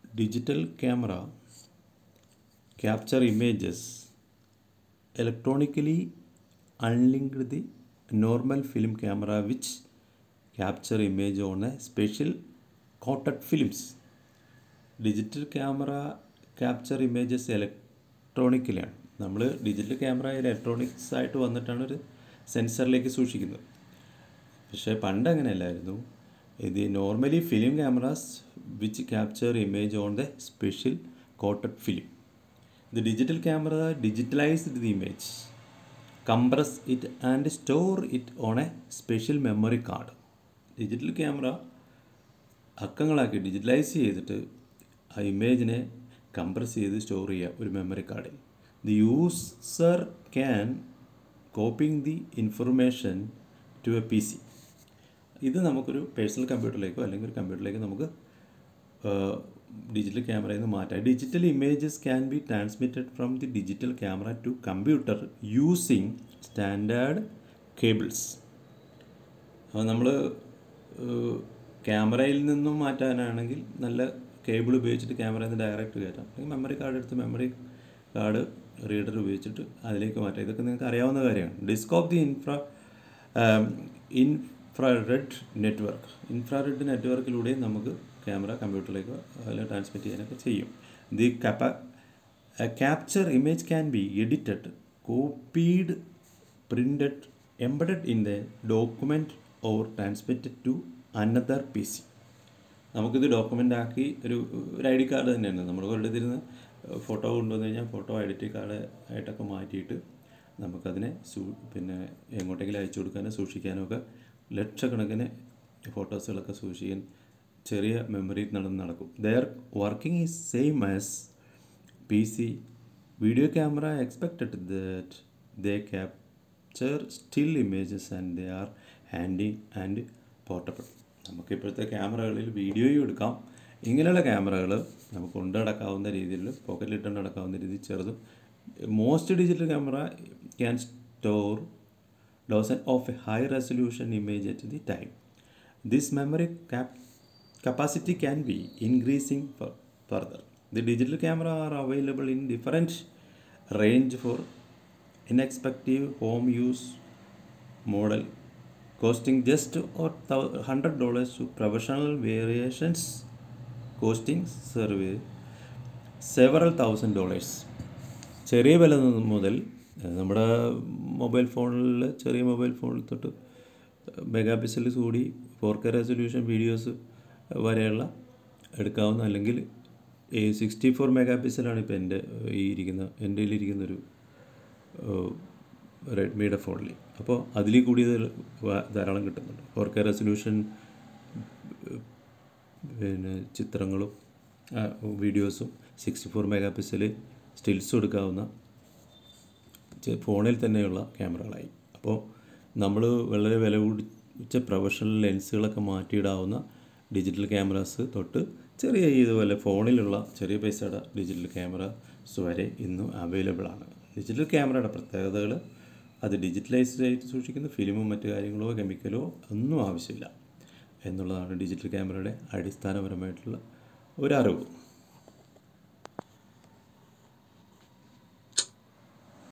digital camera capture images electronically unlinked the normal film camera which capture image on a special coated films digital camera capture images ഇലക്ട്രോണിക്കലിയാണ് നമ്മൾ digital camera electronics ആയിട്ട് വന്നിട്ടാണ് ഒരു സെൻസറിലേക്ക് സൂക്ഷിക്കുന്നത് പക്ഷേ പണ്ട് അങ്ങനെയല്ലായിരുന്നു ഇത് normally film cameras which capture image on the special coated film the digital camera digitalised the image compress it and store it on a special memory card digital camera അക്കങ്ങളാക്കി digitalise ചെയ്തിട്ട് ആ ഇമേജിനെ കംപ്രസ് ചെയ്ത് store ചെയ്യുക ഒരു memory കാർഡിൽ the user can copying the information to a P C ഇത് നമുക്കൊരു personal കമ്പ്യൂട്ടറിലേക്കോ അല്ലെങ്കിൽ ഒരു കമ്പ്യൂട്ടറിലേക്ക് നമുക്ക് ഡിജിറ്റൽ ക്യാമറയിൽ നിന്ന് മാറ്റാം digital images can be transmitted from the digital camera to computer using standard cables അപ്പോൾ നമ്മൾ ക്യാമറയിൽ നിന്നും മാറ്റാനാണെങ്കിൽ നല്ല കേബിൾ ഉപയോഗിച്ചിട്ട് ക്യാമറയിൽ നിന്ന് ഡയറക്റ്റ് കയറ്റാം അല്ലെങ്കിൽ മെമ്മറി കാർഡ് എടുത്ത് മെമ്മറി കാർഡ് റീഡർ ഉപയോഗിച്ചിട്ട് അതിലേക്ക് മാറ്റാം ഇതൊക്കെ നിങ്ങൾക്ക് അറിയാവുന്ന കാര്യമാണ് disc of the infra infrared network infrared നെറ്റ്വർക്കിലൂടെ നമുക്ക് ക്യാമറ കമ്പ്യൂട്ടറിലേക്ക് അതിൽ ട്രാൻസ്മിറ്റ് ചെയ്യാനൊക്കെ ചെയ്യും the cap capture image can be edited copied printed embedded in the document or transmitted to another P C നമുക്കിത് ഡോക്യുമെൻ്റ് ആക്കി ഒരു ഒരു ഐ ഡി കാർഡ് തന്നെയാണ് നമ്മൾ ഒരിടത്ത് ഇരുന്ന് ഫോട്ടോ കൊണ്ടുവന്നു കഴിഞ്ഞാൽ ഫോട്ടോ ഐഡൻറ്റി കാർഡ് ആയിട്ടൊക്കെ മാറ്റിയിട്ട് നമുക്കതിനെ സൂ പിന്നെ എങ്ങോട്ടെങ്കിലും അയച്ചു കൊടുക്കാനോ സൂക്ഷിക്കാനോ ഒക്കെ ലക്ഷക്കണക്കിന് ഫോട്ടോസുകളൊക്കെ സൂക്ഷിക്കാൻ ചെറിയ മെമ്മറി നടന്ന് നടക്കും their working is same as P C video camera expected that they capture still images and they are handy and portable നമുക്ക് ഇപ്പോഴത്തെ ക്യാമറകളിൽ വീഡിയോയും എടുക്കാം ഇങ്ങനെയുള്ള ക്യാമറകൾ നമുക്ക് കൊണ്ടു നടക്കാവുന്ന രീതിയിൽ പോക്കറ്റിലിട്ട് നടക്കാവുന്ന രീതിയിൽ ചെറുതും most digital camera can store dozen of a high resolution image at the time this memory capacity can be increasing further. The digital camera are available in different range for inexpensive home use model costing just or hundred dollars to professional variations costing survey several thousand dollars ചെറിയ വില മുതൽ നമ്മുടെ mobile ഫോണിൽ ചെറിയ mobile ഫോണിൽ തൊട്ട് megapixel കൂടി four K resolution videos വരെയുള്ള എടുക്കാവുന്ന അല്ലെങ്കിൽ ഈ സിക്സ്റ്റി ഫോർ മെഗാ പിക്സലാണ് ഇപ്പോൾ എൻ്റെ ഈ ഇരിക്കുന്ന എൻ്റെ ഇരിക്കുന്നൊരു റെഡ്മിയുടെ ഫോണിൽ അപ്പോൾ അതിൽ കൂടിയത് ധാരാളം കിട്ടുന്നുണ്ട് ഫോർ കെ റെസൊല്യൂഷൻ പിന്നെ ചിത്രങ്ങളും വീഡിയോസും സിക്സ്റ്റി ഫോർ മെഗാ പിക്സൽ സ്റ്റിൽസും എടുക്കാവുന്ന ഫോണിൽ തന്നെയുള്ള ക്യാമറകളായി അപ്പോൾ നമ്മൾ വളരെ വില കൂടിച്ച പ്രൊഫഷണൽ ലെൻസുകളൊക്കെ മാറ്റിയിടാവുന്ന ഡിജിറ്റൽ ക്യാമറാസ് തൊട്ട് ചെറിയ ഇതുപോലെ ഫോണിലുള്ള ചെറിയ പൈസയുടെ ഡിജിറ്റൽ ക്യാമറാസ് വരെ ഇന്നും അവൈലബിൾ ആണ് ഡിജിറ്റൽ ക്യാമറയുടെ പ്രത്യേകതകൾ അത് ഡിജിറ്റലൈസ്ഡ് ആയിട്ട് സൂക്ഷിക്കുന്ന ഫിലിമും മറ്റു കാര്യങ്ങളോ കെമിക്കലോ ഒന്നും ആവശ്യമില്ല എന്നുള്ളതാണ് ഡിജിറ്റൽ ക്യാമറയുടെ അടിസ്ഥാനപരമായിട്ടുള്ള ഒരറിവ്